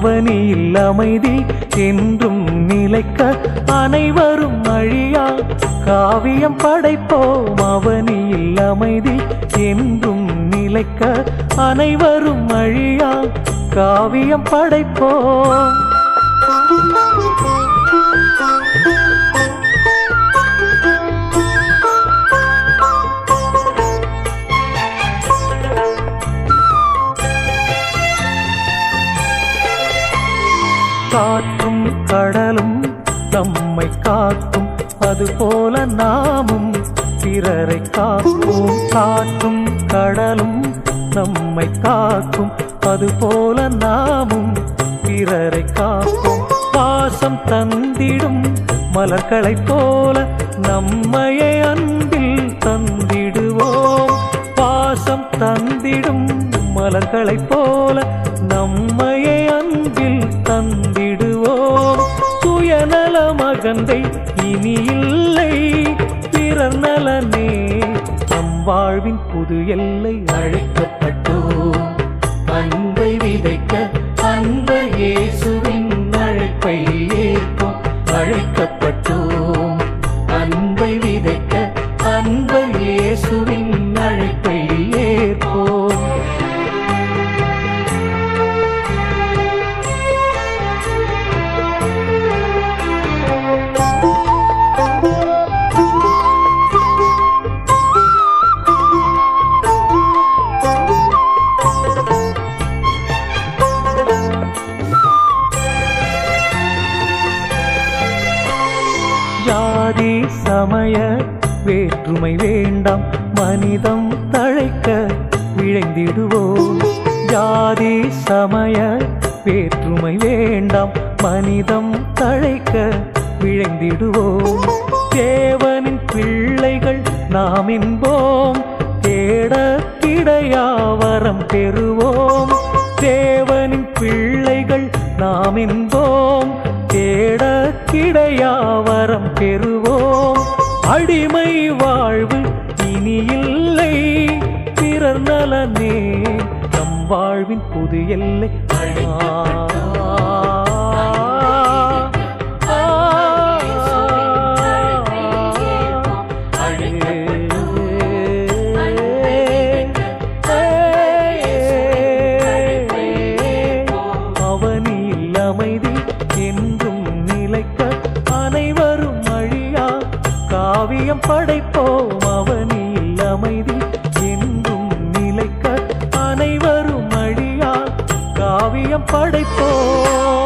அவனியில் அமைதி என்றும் நிலைக்க அனைவரும் அழியா காவியம் படைப்போம் அவனியில் அமைதி என்றும் நிலைக்க அனைவரும் அழியா காவியம் படைப்போம் காற்றும் கடலும் நம்மை காக்கும் அதுபோல நாமும் பிறரை காக்கும் காற்றும் கடலும் நம்மை காக்கும் அதுபோல நாமும் பிறரை காக்கும் பாசம் தந்திடும் மலர்களைப் போல நம்மையே அன்பில் தந்திடுவோம் பாசம் தந்திடும் மலர்களைப் போல நம்மையே அன்பில் தந்திடுவோம் சுயநல மகந்தை இனி இல்லை பிறர் நலனே நம் வாழ்வின் புது எல்லை அழைக்கப்பட்டோம் அன்பை விதைக்க அன்பு இயேசுவின் அழைப்பை ஏற்போம் அழைக்கப்பட்டோம் அன்பை விதைக்க அன்பு இயேசுவின் அழைப்பை ஏற்போம் ஜாதி சமய வேற்றுமை வேண்டாம் மனிதம் தழைக்க விழைந்திடுவோம் ஜாதி சமய வேற்றுமை வேண்டாம் மனிதம் தழைக்க விழைந்திடுவோம் தேவனின் பிள்ளைகள் நாம் என்போம் தேட கிடையாவரம் பெறுவோம் தேவனின் பிள்ளைகள் நாம் என்போம் தேட கிடையாவரம் பெறுவோம் அடிமை வாழ்வு இனி இல்லை பிறர் நலனே நம் வாழ்வின் புது எல்லை அவனில் அமைதி என்றும் நிலைக்க அனைவரும் அழியா காவியம் படைப்போம் அவனில் அமைதி என்றும் நிலைக்க அனைவரும் அழியா காவியம் படைப்போம்